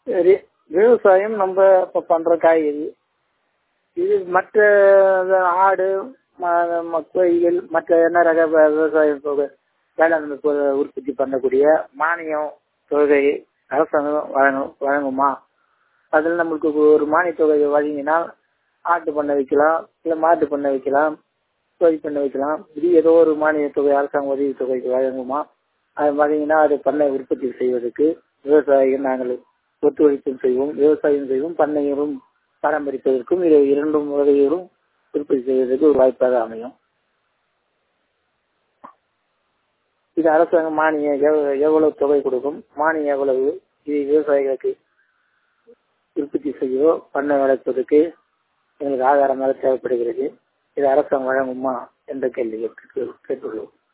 சரி விவசாயம் நம்ம இப்போ பண்ணுற காய்கறி இது மற்ற இந்த ஆடு ம- ம- கோழிகள் மற்ற என்ன ரக வ- விவசாயம் தொகை வேளாண் பொருள் உற்பத்தி பண்ணக்கூடிய மானியம் தொகை அரசாங்கம் வழங்கும் வழங்குமா அதில் நம்மளுக்கு ஒரு மானிய தொகை வழங்கினா ஆட்டு பண்ணை வைக்கலாம் இல்லை மாட்டு பண்ணை வைக்கலாம் கோழி பண்ணை வைக்கலாம் இது ஏதோ ஒரு மானிய தொகை அரசாங்க உதவி தொகை வழங்குமா அது வழங்கினா அது பண்ணை உற்பத்தி செய்வதற்கு விவசாயிகள் நாங்கள் ஒத்துழைப்பும் செய்வோம் விவசாயம் செய்வோம் பண்ணைகளும் பராமரிப்பதற்கும் இது இரண்டும் வகையிலும் உற்பத்தி செய்வதற்கு ஒரு வாய்ப்பாக அமையும் இது அரசாங்கம் மானியம் எவ்வ- எவ்வளவு தொகை கொடுக்கும் மானியம் எவ்வளவு இது விவசாயிகளுக்கு உற்பத்தி செய்யவோ பண்ணை வளர்ப்பதற்கு எங்களுக்கு ஆதாரமாக தேவைப்படுகிறது இது அரசாங்கம் வழங்குமா என்ற கேள்வி கேட்டு- கேட்டுள்ளோம்